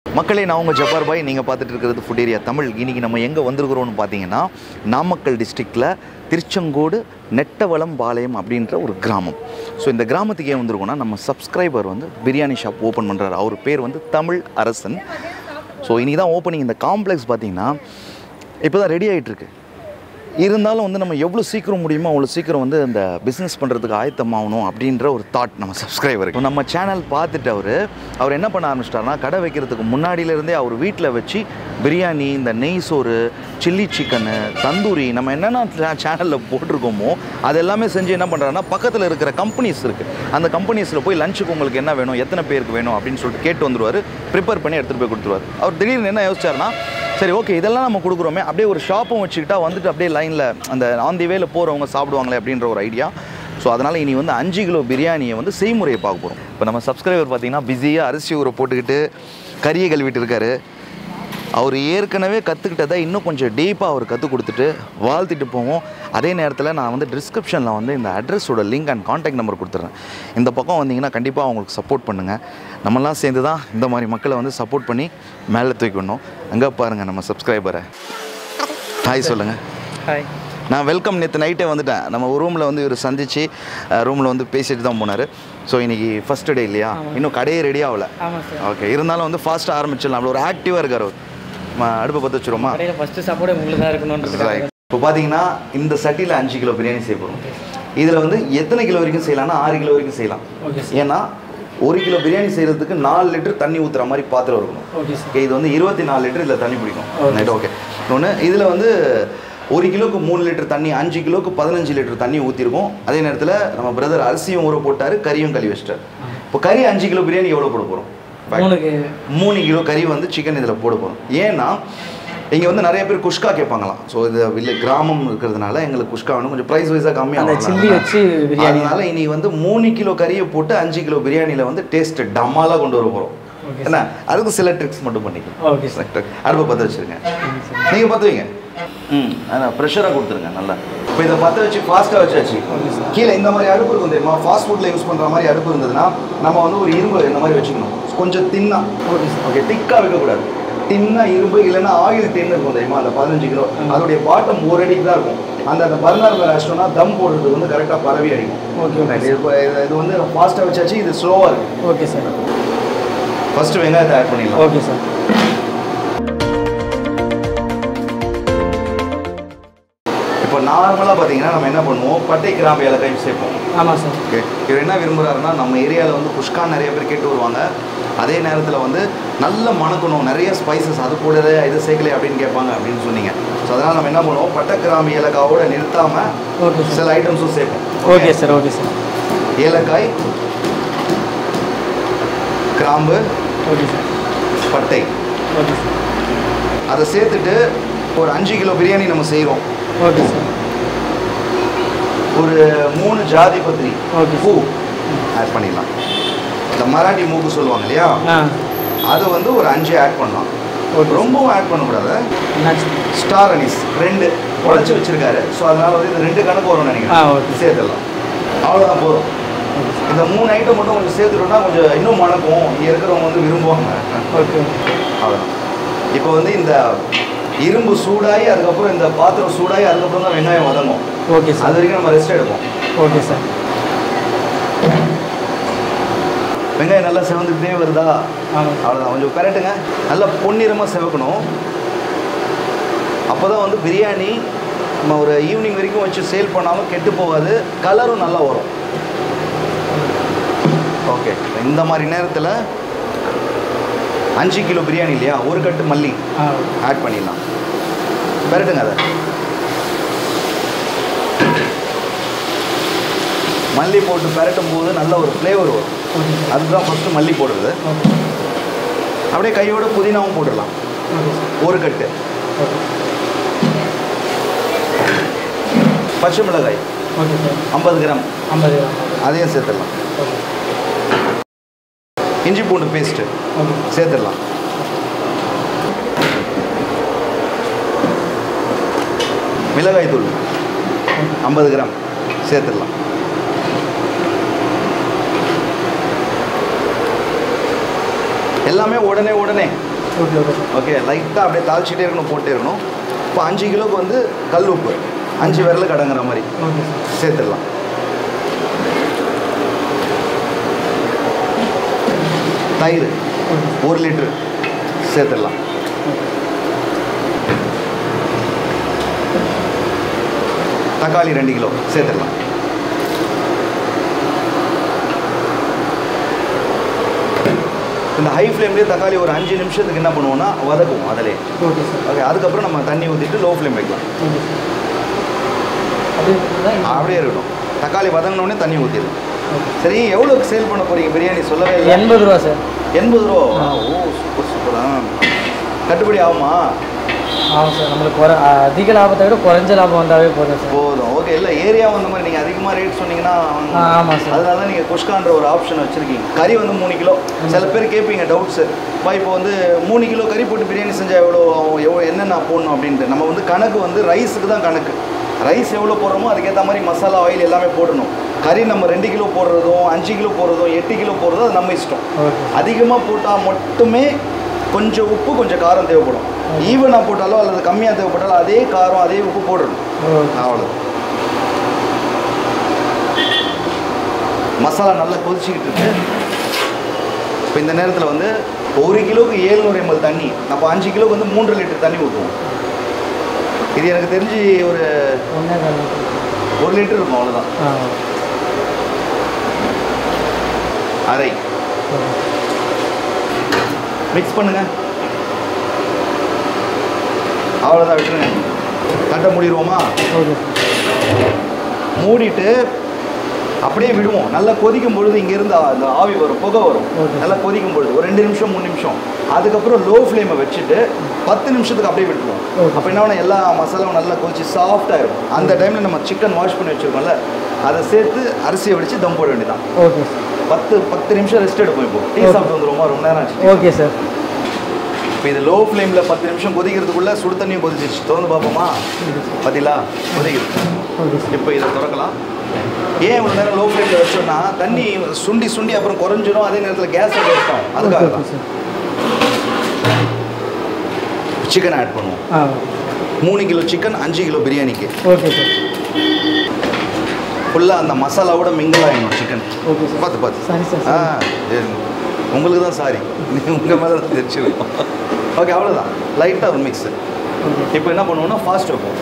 மக்களே நான் உங்கள் ஜப்பார் பாய் நீங்கள் பார்த்துட்டு இருக்கிறது ஃபுட் ஏரியா தமிழ் இன்னைக்கு நம்ம எங்கே வந்திருக்கிறோம்னு பார்த்தீங்கன்னா நாமக்கல் டிஸ்ட்ரிக்டில் திருச்செங்கோடு நெட்டவளம் பாளையம் அப்படின்ற ஒரு கிராமம் ஸோ இந்த கிராமத்துக்கு ஏன் வந்திருக்கோம்னா நம்ம சப்ஸ்கிரைபர் வந்து பிரியாணி ஷாப் ஓப்பன் பண்ணுறாரு அவர் பேர் வந்து தமிழ் அரசன் ஸோ இன்னைக்கு தான் ஓப்பனிங் இந்த காம்ப்ளெக்ஸ் பார்த்தீங்கன்னா இப்போ தான் ரெடி ஆகிட்டு இருக்கு இருந்தாலும் வந்து நம்ம எவ்வளோ சீக்கிரம் முடியுமோ அவ்வளோ சீக்கிரம் வந்து இந்த பிஸ்னஸ் பண்ணுறதுக்கு ஆயத்தமாகணும் அப்படின்ற ஒரு தாட் நம்ம சப்ஸ்கிரைபருக்கு நம்ம சேனல் பார்த்துட்டு அவர் அவர் என்ன பண்ண ஆரம்பிச்சிட்டாருன்னா கடை வைக்கிறதுக்கு முன்னாடியிலேருந்தே அவர் வீட்டில் வச்சு பிரியாணி இந்த நெய் சோறு சில்லி சிக்கனு தந்தூரி நம்ம என்னென்ன சேனலில் போட்டிருக்கோமோ அது எல்லாமே செஞ்சு என்ன பண்ணுறாருன்னா பக்கத்தில் இருக்கிற கம்பெனிஸ் இருக்குது அந்த கம்பெனிஸில் போய் லஞ்சுக்கு உங்களுக்கு என்ன வேணும் எத்தனை பேருக்கு வேணும் அப்படின்னு சொல்லிட்டு கேட்டு வந்துருவார் ப்ரிப்பேர் பண்ணி எடுத்துகிட்டு போய் கொடுத்துருவார் அவர் திடீர்னு என்ன யோசிச்சாருன்னா சரி ஓகே இதெல்லாம் நம்ம கொடுக்குறோமே அப்படியே ஒரு ஷாப்பும் வச்சுக்கிட்டா வந்துட்டு அப்படியே லைனில் அந்த ஆன் தி வேல போகிறவங்க சாப்பிடுவாங்களே அப்படின்ற ஒரு ஐடியா ஸோ அதனால் இனி வந்து அஞ்சு கிலோ பிரியாணியை வந்து செய்முறையை பார்க்க போகிறோம் இப்போ நம்ம சப்ஸ்கிரைபர் பார்த்தீங்கன்னா பிஸியாக அரிசி ஊரை போட்டுக்கிட்டு கறியை கழுவிட்டு இருக்காரு அவர் ஏற்கனவே கற்றுக்கிட்டதை இன்னும் கொஞ்சம் டீப்பாக அவர் கற்றுக் கொடுத்துட்டு வாழ்த்திட்டு போவோம் அதே நேரத்தில் நான் வந்து டிஸ்கிரிப்ஷனில் வந்து இந்த அட்ரஸோட லிங்க் அண்ட் காண்டாக்ட் நம்பர் கொடுத்துட்றேன் இந்த பக்கம் வந்தீங்கன்னா கண்டிப்பாக அவங்களுக்கு சப்போர்ட் பண்ணுங்கள் நம்மலாம் சேர்ந்து தான் இந்த மாதிரி மக்களை வந்து சப்போர்ட் பண்ணி மேலே தூக்கிடணும் அங்கே பாருங்கள் நம்ம சப்ஸ்கிரைபரை ஹாய் சொல்லுங்கள் ஹாய் நான் வெல்கம் நேற்று நைட்டே வந்துட்டேன் நம்ம ரூமில் வந்து இவர் சந்திச்சு ரூமில் வந்து பேசிட்டு தான் போனார் ஸோ இன்னைக்கு ஃபர்ஸ்ட் டே இல்லையா இன்னும் கடையே ரெடி ஆகல ஆமாம் சார் ஓகே இருந்தாலும் வந்து ஃபாஸ்ட்டாக ஆரம்பிச்சிடலாம் அப்படி ஒரு ஆக்டிவாக இருக்கார் அவர் ம- அடுப்பை பற்ற வச்சுருமா கடையில் ஃபஸ்ட்டு சப்போர்ட் உங்களுக்கு தான் இருக்கணுன்றது இப்போ பார்த்தீங்கன்னா இந்த சட்டியில் அஞ்சு கிலோ பிரியாணி செய்ய போகிறோம் இதில் வந்து எத்தனை கிலோ வரைக்கும் செய்யலாம்னா ஆறு கிலோ வரைக்கும் செய்யலாம் ஓகே ஏன்னா ஒரு கிலோ பிரியாணி செய்கிறதுக்கு நாலு லிட்டர் தண்ணி ஊற்றுற மாதிரி பாத்திரம் இருக்கணும் ஓகே சார் ஓகே இது வந்து இருபத்தி நாலு லிட்டர் இதில் தண்ணி பிடிக்கும் Okay. ரைட் ஓகே ஒன்று இதில் வந்து ஒரு கிலோக்கு மூணு லிட்டர் தண்ணி அஞ்சு கிலோக்கு பதினஞ்சு லிட்டர் தண்ணி ஊற்றிருக்கோம் அதே நேரத்தில் நம்ம பிரதர் அரிசியும் ஊற போட்டார் கறியும் கழுவி வச்சிட்டார் இப்போ கறி அஞ்சு கிலோ பிரியாணி எவ்வளோ போட போகிறோம் மூணுக்கு மூணு கிலோ கறி வந்து சிக்கன் இதில் போட போகிறோம் ஏன்னா இங்கே வந்து நிறைய பேர் குஷ்கா கேட்பாங்களாம் ஸோ இது வில்ல கிராமம் இருக்கிறதுனால எங்களுக்கு குஷ்கா வந்து கொஞ்சம் ப்ரைஸ் வைஸாக அந்த கம்மியாக சில்லி வச்சு பிரியாணி அதனால இனி வந்து மூணு கிலோ கறியை போட்டு அஞ்சு கிலோ பிரியாணியில் வந்து டேஸ்ட் டம்மாலாக கொண்டு வர போகிறோம் ஓகே என்ன அதுக்கு சில ட்ரிக்ஸ் மட்டும் பண்ணிக்கலாம் ஓகே சார் அடுப்பை பற்ற வச்சுருங்க நீங்கள் பற்ற வைங்க ம் அதான் ப்ரெஷராக கொடுத்துருங்க நல்லா இப்போ இதை பற்ற வச்சு ஃபாஸ்ட்டாக வச்சாச்சு கீழே இந்த மாதிரி அடுப்பு இருக்கும் தெரியுமா ஃபாஸ்ட் ஃபுட்டில் யூஸ் பண்ணுற மாதிரி அடுப்பு இருந்ததுன்னா நம்ம வந்து ஒரு இரும்பு இந்த மாதிரி வச்சுக்கணும் கொஞ்சம் தின்னா ஓகே சார் ஓகே திக்காக வைக்கக்கூடாது தின்னா இரும்பு இல்லைன்னா ஆயில் டின் இருக்கும் தெரியுமா அந்த பதினஞ்சு கிலோ அதோடைய பாட்டம் ஒரு அடிக்கு தான் இருக்கும் அந்த அந்த பர்னர் மேலே வச்சிட்டோம்னா தம் போடுறது வந்து கரெக்டாக பரவி அடிக்கும் ஓகே ஓகே இது இப்போ இது- இது வந்து ஃபாஸ்ட்டாக வச்சாச்சு இது ஸ்லோவாக இருக்குது ஓகே சார் ஃபஸ்ட்டு வெங்காயத்தை ஆட் பண்ணிடலாம் ஓகே சார் இப்போ நார்மலாக பார்த்தீங்கன்னா நம்ம என்ன பண்ணுவோம் பட்டை கிராம்பு ஏலக்காயும் சேர்ப்போம் ஆமாம் சார் ஓகே இவர் என்ன விரும்புகிறாருன்னா நம்ம ஏரியாவில் வந்து குஷ்கான் நிறைய பேர் கேட்டு வருவாங்க அதே நேரத்தில் வந்து நல்ல மணக்கணும் நிறைய ஸ்பைசஸ் அது கூட இது சேர்க்கலையே அப்படின்னு கேட்பாங்க அப்படின்னு சொன்னீங்க ஸோ அதனால் நம்ம என்ன பண்ணுவோம் பட்டை கிராம்பு ஏலக்காவோட நிறுத்தாமல் ஓகே சார் சில ஐட்டம்ஸும் சேர்ப்போம் ஓகே சார் ஓகே சார் ஏலக்காய் கிராம்பு ஓகே சார் பட்டை ஓகே சார் அதை சேர்த்துட்டு ஒரு அஞ்சு கிலோ பிரியாணி நம்ம செய்கிறோம் ஓகே சார் ஒரு மூணு ஜாதி பத்திரி ஓகே பூ ஆட் பண்ணிடலாம் இந்த மராட்டி மூக்கு சொல்லுவாங்க இல்லையா ஆ அது வந்து ஒரு அஞ்சு ஆட் பண்ணலாம் ஓகே ரொம்பவும் ஆட் பண்ணக்கூடாது என்னாச்சு ஸ்டார் அனிஸ் ரெண்டு உடச்சி வச்சிருக்காரு ஸோ அதனால வந்து இது ரெண்டு கணக்கு வரும்னு ஆ, நினைக்கிறேன் okay. சேர்த்துடலாம் அவ்வளோதான் போதும் இந்த மூணு ஐட்டம் மட்டும் கொஞ்சம் சேர்த்துட்டோம்னா கொஞ்சம் இன்னும் மணக்கும் இங்கே இருக்கிறவங்க வந்து விரும்புவாங்க ஓகே அவ்வளோதான் இப்போ வந்து இந்த இரும்பு சூடாகி அதுக்கப்புறம் இந்த பாத்திரம் சூடாகி அதுக்கப்புறம் தான் வெங்காயம் வதங்கும் ஓகே அது சார் வரைக்கும் நம்ம ரெஸ்ட் எடுப்போம் ஓகே சார் வெங்காயம் நல்லா செவந்துக்கிட்டே வருதா ஆமாம் அவ்வளோதான் கொஞ்சம் கரெக்டுங்க நல்லா பொன்னிறமாக செவக்கணும் அப்போ தான் வந்து பிரியாணி நம்ம ஒரு ஈவினிங் வரைக்கும் வச்சு சேல் பண்ணாலும் கெட்டு போகாது கலரும் நல்லா வரும் ஓகே இந்த மாதிரி நேரத்தில் அஞ்சு கிலோ பிரியாணி இல்லையா ஒரு கட்டு மல்லி ஆ ஆட் பண்ணிடலாம் பெரட்டுங்க அதை மல்லி போட்டு பெரட்டும் போது நல்ல ஒரு ஃப்ளேவர் வரும் ஓகே சார் அதுதான் ஃபஸ்ட்டு மல்லி போடுறது ஓகே அப்படியே கையோட புதினாவும் போட்டுடலாம் ஓகே சார் ஒரு கட்டு ஓகே பச்சை மிளகாய் ஓகே சார் ஐம்பது கிராம் ஐம்பது கிராம் அதையும் சேர்த்துடலாம் ஓகே இஞ்சி பூண்டு பேஸ்ட்டு ஓகே சேர்த்துடலாம் மிளகாய் தூள் ஐம்பது கிராம் சேர்த்துடலாம் எல்லாமே உடனே உடனே ஓகே ஓகே சார் ஓகே லைட்டாக அப்படியே தாளிச்சிட்டே இருக்கணும் போட்டே இருக்கணும் இப்போ அஞ்சு கிலோவுக்கு வந்து கல் உப்பு அஞ்சு விரலுக்கு அடங்குற மாதிரி ஓகே சார் சேர்த்துடலாம் தயிர் ஒரு லிட்ரு சேர்த்துடலாம் தக்காளி ரெண்டு கிலோ சேர்த்துடலாம் இந்த ஹை ஃப்ளேம்லேயே தக்காளி ஒரு அஞ்சு நிமிஷத்துக்கு என்ன பண்ணுவோம்னா வதக்கும் அதிலே ஓகே சார் ஓகே அதுக்கப்புறம் நம்ம தண்ணி ஊற்றிட்டு லோ ஃப்ளேம் வைக்கலாம் ஓகே சார் அப்படியே இருக்குங்களா? அப்படியே இருக்கட்டும் தக்காளி வதங்கினோடனே தண்ணி ஊற்றிடும் ஓகே. சரி எவ்வளோக்கு சேல் பண்ண போறீங்க பிரியாணி சொல்லவே இல்லை எண்பது ரூபா சார் எண்பது ரூபா ஓ சூப்பர் சூப்பரா கட்டுப்படி ஆகுமா ஆமாம் சார் நம்மளுக்கு குறை அதிக லாபத்தை விட குறைஞ்ச லாபம் வந்தாவே போதும் சார் போதும் ஓகே இல்லை ஏரியா வந்த மாதிரி நீங்கள் அதிகமாக ரேட் சொன்னீங்கன்னா ஆ ஆமாம் சார் அதனால தான் நீங்கள் குஷ்கான்ற ஒரு ஆப்ஷன் வச்சுருக்கீங்க கறி வந்து மூணு கிலோ சில பேர் கேட்பீங்க டவுட்ஸு பா இப்போ வந்து மூணு கிலோ கறி போட்டு பிரியாணி செஞ்சால் எவ்வளோ ஆகும் எவ்வளோ என்னென்ன போடணும் அப்படின்ட்டு நம்ம வந்து கணக்கு வந்து ரைஸுக்கு தான் கணக்கு ரைஸ் எவ்வளோ போடுறோமோ அதுக்கேற்ற மாதிரி மசாலா ஆயில் எல்லாமே போடணும் கறி நம்ம ரெண்டு கிலோ போடுறதும் அஞ்சு கிலோ போடுறதும் எட்டு கிலோ போடுறதும் அது நம்ம இஷ்டம் ஓகே அதிகமாக போட்டால் மட்டுமே கொஞ்சம் உப்பு கொஞ்சம் காரம் தேவைப்படும் ஈவனாக போட்டாலோ அல்லது கம்மியாக தேவைப்பட்டாலோ அதே காரம் அதே உப்பு போடணும் ஓகே அவ்வளோ மசாலா நல்லா கொதிச்சுக்கிட்டு இருக்கு இப்போ இந்த நேரத்தில் வந்து ஒரு கிலோவுக்கு ஏழ்நூறு எம்எல் தண்ணி நம்ம அஞ்சு கிலோவுக்கு வந்து மூன்று லிட்டர் தண்ணி ஊற்றுவோம் இது எனக்கு தெரிஞ்சு ஒரு ஒன்றே கால் ஒரு லிட்டர் இருக்கும் அவ்வளோதான் ஆ அரை ஓகே மிக்ஸ் பண்ணுங்க அவ்வளோதான் விட்டுருங்க தட்டை மூடிடுவோமா ஓகே சார் மூடிட்டு அப்படியே விடுவோம் நல்லா கொதிக்கும் பொழுது இங்கேருந்து அந்த ஆவி வரும் புகை வரும் Okay. நல்லா கொதிக்கும் பொழுது ஒரு ரெண்டு நிமிஷம் மூணு நிமிஷம் அதுக்கப்புறம் லோ ஃப்ளேமை வச்சுட்டு பத்து நிமிஷத்துக்கு அப்படியே விட்டுருவோம் Okay. அப்போ என்ன ஆகும், எல்லா மசாலாவும் நல்லா கொதிச்சு சாஃப்டாக இருக்கும் அந்த டைமில் நம்ம சிக்கன் வாஷ் பண்ணி வச்சுருக்கோம்ல அதை சேர்த்து அரிசியை வடித்து தம் போட வேண்டியதான் ஓகே சார் பத்து பத்து நிமிஷம் ரெஸ்ட் எடுப்போம் இப்போ டீ Okay. சாப்பிட்டு வந்துருவோமா ரொம்ப நேரம் ஆச்சு ஓகே சார் இப்போ இது லோ ஃப்ளேமில் பத்து நிமிஷம் கொதிக்கிறதுக்குள்ளே சுடு தண்ணியும் கொதிச்சிருச்சு திறந்து பார்ப்போமா பார்த்தீங்களா கொதிக்குது ஓகே சார் இப்போ இதை திறக்கலாம் ஏன் இவ்வளோ நேரம் லோ ஃப்ளேமில் வச்சோம்னா தண்ணி சுண்டி சுண்டி அப்புறம் குறைஞ்சிரும் அதே நேரத்தில் கேஸ் வேஸ்ட் ஆகும் அதுக்காக ஓகே தான் சார் சிக்கன் ஆட் பண்ணுவோம் ஆ மூணு கிலோ சிக்கன் அஞ்சு கிலோ பிரியாணிக்கு ஓகே சார் ஃபுல்லாக அந்த மசாலாவோட மிங்கிள் ஆகிடும் சிக்கன் ஓகே சார் பார்த்து பார்த்து சரி சார் ஆ சரி. சரி. உங்களுக்கு தான் சாரி உங்கள் மேலே தான் தெரிச்சிருக்கோம் ஓகே அவ்வளோதான் லைட்டாக ஒரு மிக்ஸு ஓகே இப்போ என்ன பண்ணுவோம்னா ஃபாஸ்ட் வைப்போம்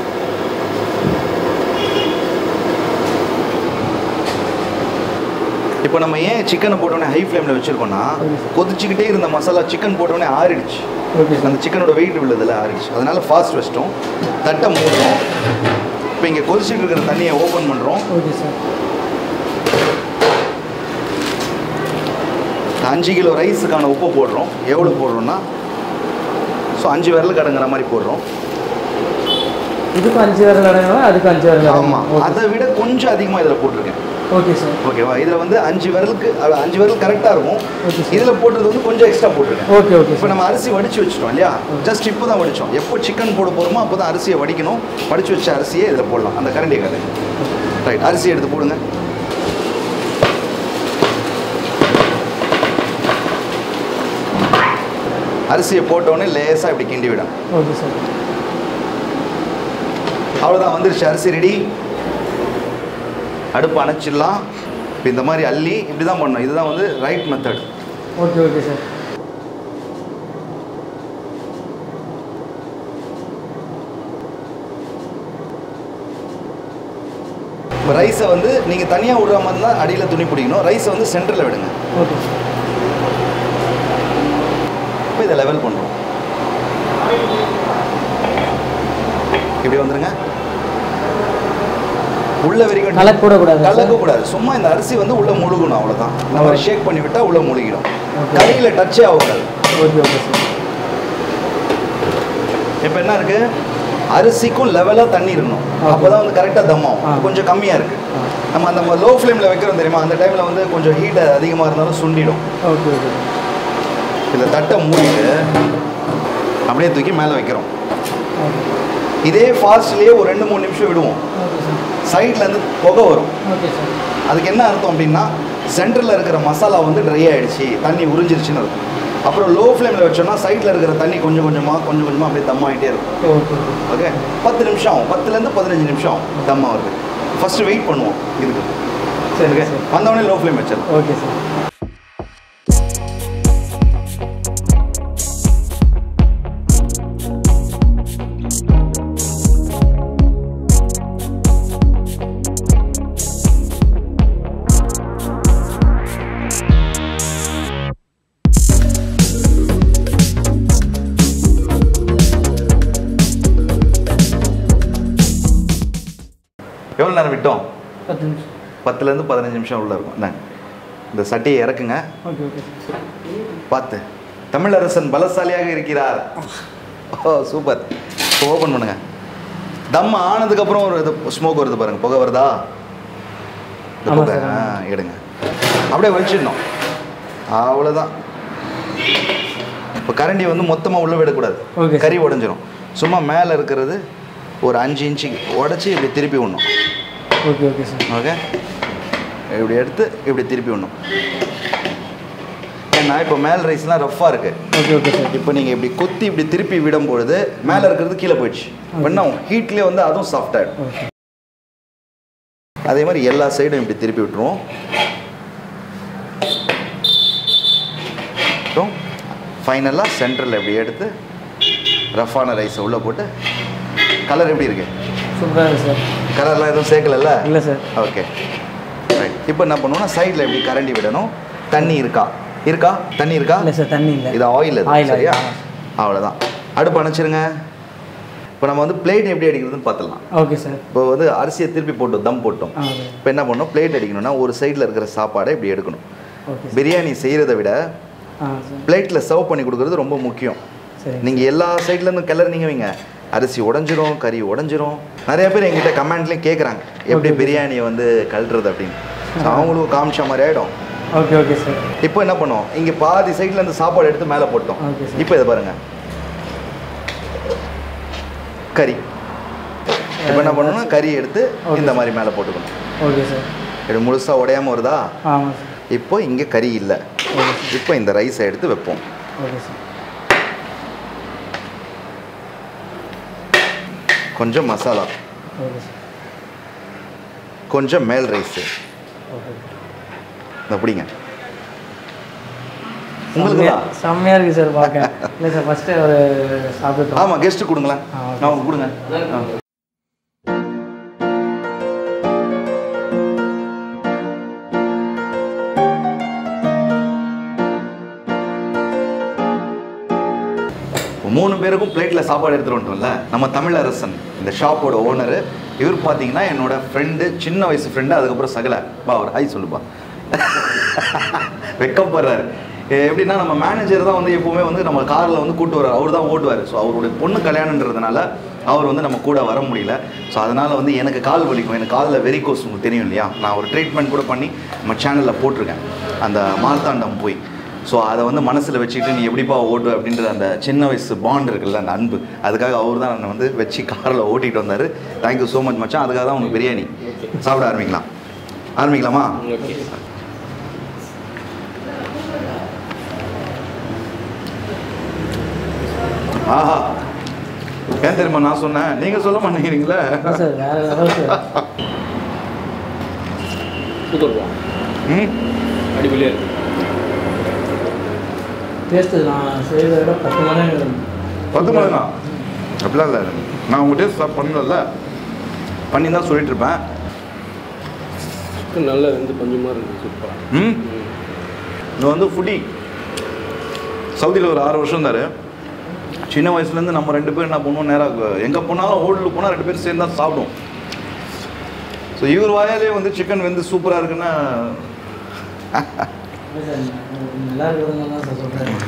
இப்போ நம்ம ஏன் சிக்கனை போட்டோன்னே ஹை ஃப்ளேமில் வச்சுருக்கோம்னா கொதிச்சுக்கிட்டே இருந்த மசாலா சிக்கன் போட்டோன்னே ஆறிடுச்சு ஓகே சார் அந்த சிக்கனோட வெயிட் உள்ளதில் ஆறிடுச்சு அதனால ஃபாஸ்ட் வச்சிட்டோம் தட்டை மூடுறோம் இப்போ இங்கே கொதிச்சுட்டு இருக்கிற தண்ணியை ஓப்பன் பண்ணுறோம் ஓகே சார் அஞ்சு கிலோ ரைஸுக்கான உப்பு போடுறோம் எவ்வளோ போடுறோம்னா ஸோ அஞ்சு விரலுக்கு அடங்குற மாதிரி போடுறோம் இதுக்கும் அஞ்சு விரல் அடங்கலாம் அதுக்கும் அஞ்சு விரல் ஆமாம் ஓகே அதை விட கொஞ்சம் அதிகமாக இதில் போட்டிருக்கேன் ஓகே சார் ஓகேவா இதில் வந்து அஞ்சு விரலுக்கு அஹ், அஞ்சு விரல் கரெக்டாக இருக்கும் ஓகே சார் இதில் போட்டது வந்து கொஞ்சம் எக்ஸ்ட்ரா போட்டிருக்கேன் ஓகே ஓகே இப்போ சார் நம்ம அரிசி வடிச்சு வச்சிட்டோம் இல்லையா ஜஸ்ட் இப்போ தான் வடித்தோம் எப்போ சிக்கன் போட போகிறோமோ அப்போ தான் அரிசியை வடிக்கணும் வடிச்சு வச்ச அரிசியை இதில் போடலாம் அந்த கரண்டியை கதை ரைட் அரிசி எடுத்து போடுங்க அரிசியை போட்டோடனே லேசாக இப்படி கிண்டி விடும் ஓகே சார் அவ்வளோதான் வந்துருச்சு அரிசி ரெடி அடுப்பு அணைச்சிடலாம் இப்போ இந்த மாதிரி அள்ளி இப்படி தான் பண்ணணும் இதுதான் வந்து right method okay okay sir இப்போ ரைஸை வந்து நீங்கள் தனியாக விடுற மாதிரி தான் அடியில் துணி பிடிக்கணும் ரைஸை வந்து சென்டரில் விடுங்க ஓகே சார் இப்போ இதை லெவல் பண்ணுறோம் இப்படி வந்துருங்க உள்ள வரைக்கும் கலக்க கூட கூடாது சார்? கலக்க கூடாது சும்மா இந்த அரிசி வந்து உள்ள முழுகணும் அவ்வளவுதான் நம்ம ஷேக் பண்ணி விட்டா உள்ள முழுகிடும் Okay. கையில டச்சே ஆகக்கூடாது ஓகே ஓகே சார் இப்போ என்ன இருக்கு அரிசிக்கும் லெவலாக தண்ணி இருக்கணும் Okay. அப்பதான் வந்து கரெக்டாக தம் ஆகும் ஆ. கொஞ்சம் கம்மியா இருக்கு ஆ. நம்ம அந்த லோ ஃப்ளேமில் வைக்கிறோம் தெரியுமா அந்த டைமில் வந்து கொஞ்சம் ஹீட் அதிகமாக இருந்தாலும் சுண்டிடும் ஓகே ஓகே இந்த தட்டை மூடிட்டு அப்படியே தூக்கி மேலே வைக்கிறோம் ஓகே இதே ஃபாஸ்ட்லேயே ஒரு ரெண்டு மூணு நிமிஷம் விடுவோம் ஓகே சார் சைடில் இருந்து புகை வரும் ஓகே சார் அதுக்கு என்ன அர்த்தம் அப்படின்னா சென்டரில் இருக்கிற மசாலா வந்து ட்ரை ஆயிடுச்சு தண்ணி உறிஞ்சிருச்சுன்னு இருக்கும் அப்புறம் லோ ஃப்ளேமில் வச்சோம்னா சைடில் இருக்கிற தண்ணி கொஞ்சம் கொஞ்சமாக கொஞ்சம் கொஞ்சமாக அப்படியே தம் ஆகிட்டே இருக்கும் ஓகே ஓகே பத்து நிமிஷம் ஆகும் பத்துலேருந்து பதினஞ்சு நிமிஷம் ஆகும் தம் ஆகுது ஃபஸ்ட்டு வெயிட் பண்ணுவோம் இதுக்கு சரி ஓகே சார் வந்தவொடனே லோ ஃப்ளேம் வச்சிடலாம் ஓகே சார் எவ்வளோ நேரம் விட்டோம் பத்து நிமிஷம் பத்துலேருந்து பதினஞ்சு நிமிஷம் உள்ள இருக்கும் இந்தாங்க இந்த சட்டியை இறக்குங்க ஓகே ஓகே சார் பார்த்து தமிழரசன் பலசாலியாக இருக்கிறார் ஓ சூப்பர் இப்போ ஓப்பன் பண்ணுங்க தம் ஆனதுக்கப்புறம் ஒரு இது ஸ்மோக் வருது பாருங்க புகை வருதா இந்த ஆமா புகை சார், ஆ ஆமா. எடுங்க அப்படியே வச்சிடணும் அவ்வளோதான் இப்போ கரண்டி வந்து மொத்தமாக உள்ள விடக்கூடாது Okay, sir. கறி உடஞ்சிரும் சும்மா மேலே இருக்கிறது ஒரு அஞ்சு இன்ச்சு உடச்சி இப்படி திருப்பி விடணும் ஓகே ஓகே சார் ஓகே இப்படி எடுத்து இப்படி திருப்பி விடணும் ஏன்னா இப்போ மேல் ரைஸ்லாம் ரஃப்பாக இருக்குது ஓகே ஓகே சார் இப்போ நீங்கள் இப்படி கொத்தி இப்படி திருப்பி விடும் பொழுது மேலே இருக்கிறது கீழே போயிடுச்சு பண்ண ஹீட்லேயே வந்து அதுவும் சாஃப்ட் ஆகிடும் ஓகே அதே மாதிரி எல்லா சைடும் இப்படி திருப்பி விட்டுருவோம் அப்புறம் ஃபைனலாக சென்டரில் இப்படி எடுத்து ரஃப்பான ரைஸை உள்ளே போட்டு கலர் எப்படி இருக்கு சூப்பராக இருக்கு சார் கலர்லாம் எதுவும் சேர்க்கலல்ல இல்லை சார் ஓகே ரைட் இப்போ என்ன பண்ணுவோம்னா சைடில் இப்படி கரண்டி விடணும் தண்ணி இருக்கா இருக்கா தண்ணி இருக்கா இல்லை சார் தண்ணி இல்லை இது ஆயில் Oil, அது சரியா ஆமா. அவ்வளோதான் அடுப்பு அணைச்சிருங்க இப்போ நம்ம வந்து பிளேட் எப்படி அடிக்கிறதுன்னு பார்த்துடலாம் ஓகே சார் இப்போ வந்து அரிசியை திருப்பி போட்டோம் தம் போட்டோம் ஆ ஓகே இப்போ என்ன பண்ணணும் பிளேட் அடிக்கணும்னா ஒரு சைடில் இருக்கிற சாப்பாடை இப்படி எடுக்கணும் ஓகே சார் பிரியாணி செய்கிறத விட ஆ சார் பிளேட்டில் சர்வ் பண்ணி கொடுக்குறது ரொம்ப முக்கியம் சரி நீங்கள் எல்லா சைட்லேருந்து கிளறினீங்க வைங்க அரிசி உடஞ்சிரும் கறி உடஞ்சிரும் நிறைய பேர் எங்கிட்ட கமெண்ட்லேயும் கேட்குறாங்க எப்படி பிரியாணியை வந்து கழட்டுறது அப்படின்னு So, அவங்களுக்கும் காமிச்ச மாதிரி ஆகிடும் ஓகே ஓகே சார் இப்போ என்ன பண்ணுவோம் இங்கே பாதி சைடில் இருந்து சாப்பாடு எடுத்து மேலே போட்டோம் ஓகே சார் இப்போ இதை பாருங்க கறி இப்போ என்ன பண்ணணும்னா கறி எடுத்து இந்த மாதிரி மேலே போட்டுக்கணும் ஓகே சார் இது முழுசாக உடையாம வருதா ஆமாம் சார் இப்போ இங்கே கறி இல்லை ஓகே இப்போ இந்த ரைஸை எடுத்து வைப்போம் ஓகே சார் கொஞ்சம் மசாலா ஓகே சார் கொஞ்சம் மேல் ரைஸு ஓகே இந்த பிடிங்க உங்களுக்கு செம்மையா தான் செம்மையாக இருக்குது சார் பார்க்க இல்லை சார் ஃபஸ்ட்டு ஒரு சாப்பிட்டுட்டோம் ஆமாம் கெஸ்ட்டு கொடுங்களேன் ஆ, ஓகே. நான் உங்களுக்கு கொடுங்க ஆ. இப்போ மூணு பேருக்கும் பிளேட்டில் சாப்பாடு எடுத்துகிட்டு வந்துட்டோம்ல நம்ம தமிழரசன் இந்த ஷாப்போட ஓனரு இவர் பார்த்தீங்கன்னா என்னோட ஃப்ரெண்டு சின்ன வயசு ஃப்ரெண்டு அதுக்கப்புறம் சகல பா அவர் ஹை சொல்லுப்பா வெக்கப்படுறாரு எ- எப்படின்னா நம்ம மேனேஜர் தான் வந்து எப்பவுமே வந்து நம்ம காரில் வந்து கூட்டு வர்றாரு அவர் தான் ஓட்டுவார் ஸோ அவருடைய பொண்ணு கல்யாணன்றதுனால அவர் வந்து நம்ம கூட வர முடியல ஸோ அதனால் வந்து எனக்கு கால் வலிக்கும் எனக்கு காலில் வெரிகோஸ் உங்களுக்கு தெரியும் இல்லையா நான் ஒரு ட்ரீட்மெண்ட் கூட பண்ணி நம்ம சேனலில் போட்டிருக்கேன் அந்த மார்த்தாண்டம் போய் ஸோ அதை வந்து மனசில் வச்சுக்கிட்டு நீ எப்படிப்பா ஓட்டு அப்படின்ற அந்த சின்ன வயசு பாண்ட் இருக்குல்ல அந்த அன்பு அதுக்காக அவர் தான் என்னை வந்து வச்சு காரில் ஓட்டிகிட்டு வந்தார் தேங்க்யூ ஸோ மச் மச்சான் அதுக்காக தான் உங்களுக்கு பிரியாணி சாப்பிட ஆரம்பிக்கலாம் ஆரம்பிக்கலாமா ஆஹா ஏன் தெரியுமா நான் சொன்னேன் நீங்கள் சொல்ல மாட்டேங்கிறீங்களே இல்லை சார் வேறு லெவல் சார் சூப்பர்ப்பா ம் அடிப்படையாக இருக்கு டேஸ்ட்டு நான் செய்கிறத விட பத்து மடங்கு பத்து மணி தான் அப்படிலாம் இல்லை நான் உங்கள் டேஸ்ட் ஸ்டாப் பண்ணல பண்ணி தான் சொல்லிட்டு இருப்பேன் சிக்கன் நல்லா வெந்து கொஞ்சமாக இருக்குது சூப்பராக ம் இது வந்து ஃபுடி சவுதியில் ஒரு ஆறு வருஷம் இருந்தார் சின்ன வயசுலேருந்து நம்ம ரெண்டு பேரும் என்ன பண்ணுவோம் நேராக எங்கே போனாலும் ஹோட்டலுக்கு போனால் ரெண்டு பேரும் சேர்ந்து தான் சாப்பிடுவோம் ஸோ இவர் வாயாலே வந்து சிக்கன் வெந்து சூப்பராக இருக்குன்னா இல்லை சார் நல்லா இருக்கிறதுனால தான் சார் சொல்கிறேன்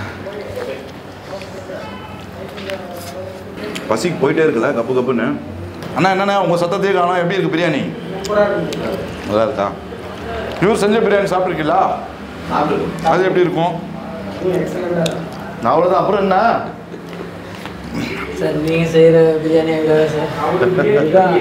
பசிக்கு போயிட்டே இருக்குல்ல கப்பு கப்புன்னு அண்ணா என்னண்ணா உங்கள் சத்தத்தையே காணோம் எப்படி இருக்கு பிரியாணி நல்லா இருக்கா இவர் செஞ்ச பிரியாணி சாப்பிட்ருக்கீங்களா அது எப்படி இருக்கும் நான் அவ்வளோதான் அப்புறம் என்ன சார் நீங்கள் செய்கிற பிரியாணி இல்லை சார் இதுதான்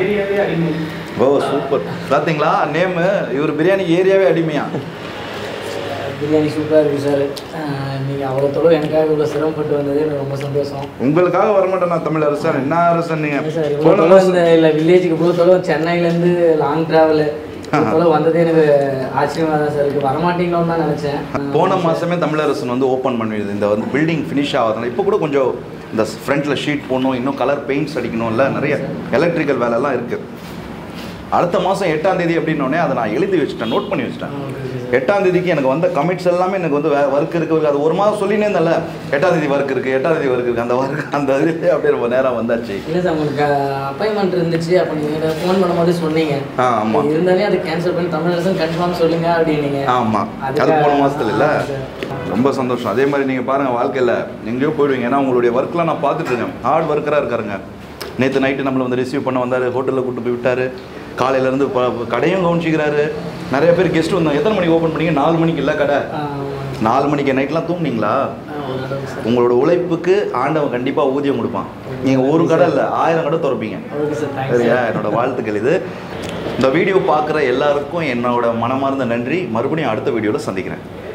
ஓ சூப்பர் பார்த்தீங்களா நேமு இவர் பிரியாணி ஏரியாவே அடிமையா பிரியாணி சூப்பராக இருக்குது சார் நீங்கள் அவ்வளோ தொழில் எனக்காக இவ்வளோ சிரமப்பட்டு வந்தது எனக்கு ரொம்ப சந்தோஷம் உங்களுக்காக வரமாட்டேன் நான் தமிழ் அரசன் என்ன அரசன் இல்லை சார் நீங்கள் இவ்வளோ போன தொழில் மாசம் இந்த இல்லை வில்லேஜுக்கு இவ்வளோ தொழில் சென்னையிலேருந்து லாங் ட்ராவலு தொழில் வந்ததே எனக்கு ஆச்சரியமாக தான் சார் இருக்குது வரமாட்டீங்களோன்னு தான் நினச்சேன் போன மாதமே தமிழரசன் வந்து ஓப்பன் பண்ணிடுது இந்த வந்து பில்டிங் ஃபினிஷ் ஆகாதனால இப்போ கூட கொஞ்சம் இந்த ஃப்ரண்ட்டில் ஷீட் போடணும் இன்னும் கலர் பெயிண்ட்ஸ் அடிக்கணும்ல நிறைய எலக்ட்ரிக்கல் வேலைலாம் இருக்குது அடுத்த மாதம் எட்டாம் தேதி அப்படின்னோடனே அதை நான் எழுதி வச்சுட்டேன் நோட் பண்ணி வச்சுட்டேன் எட்டாம் தேதிக்கு எனக்கு வந்த கமிட்ஸ் எல்லாமே எனக்கு வந்து ஒர்க் இருக்கு அது ஒரு மாதம் சொல்லினே இருந்தேன்ல எட்டாம் தேதி ஒர்க் இருக்குது எட்டாம் தேதி ஒர்க் இருக்குது அந்த ஒர்க் அந்த இது அப்படியே ரொம்ப நேரம் வந்தாச்சு இல்லை சார் உங்களுக்கு அப்பாயின்மெண்ட் இருந்துச்சு அப்போ நீங்கள் ஃபோன் பண்ணும்போது சொன்னீங்க ஆ ஆமாம் இருந்தாலே அதை கேன்சல் பண்ணி தமிழரசன் கன்ஃபார்ம் சொல்லுங்க அப்படின்னீங்க ஆமாம் அது அதுக்காக- போன மாதத்துல இல்லை ஆ, சார். ரொம்ப சந்தோஷம் அதே மாதிரி நீங்கள் பாருங்கள் வாழ்க்கையில் எங்கேயோ போயிடுவீங்க ஏன்னா உங்களுடைய ஒர்க்லாம் நான் பார்த்துட்டு இருக்கேன் ஹார்ட் ஒர்க்கராக இருக்காருங்க நேற்று நைட்டு நம்மளை வந்து ரிசீவ் பண்ண வந்தார் ஹோட்டலில் கூட்டு போய் விட்டார் காலையிலேருந்து கடையும் கவனிச்சிக்கிறாரு நிறைய பேர் கெஸ்ட் வந்தாங்க எத்தனை மணிக்கு ஓப்பன் பண்ணீங்க நாலு மணிக்கு இல்லை கடை ஆ, நாலு மணிக்கு நைட்லாம் தூங்குனீங்களா ஆ, ஓரளவுக்கு சார் உங்களோட உழைப்புக்கு ஆண்டவன் கண்டிப்பாக ஊதியம் கொடுப்பான் நீங்கள் ஒரு கடை இல்லை ஆயிரம் கடை திறப்பீங்க ஓகே சார் தேங்க்ஸ் சரியா என்னோட வாழ்த்துக்கள் இது இந்த வீடியோ பார்க்குற எல்லாருக்கும் என்னோட மனமார்ந்த நன்றி மறுபடியும் அடுத்த வீடியோவில் சந்திக்கிறேன்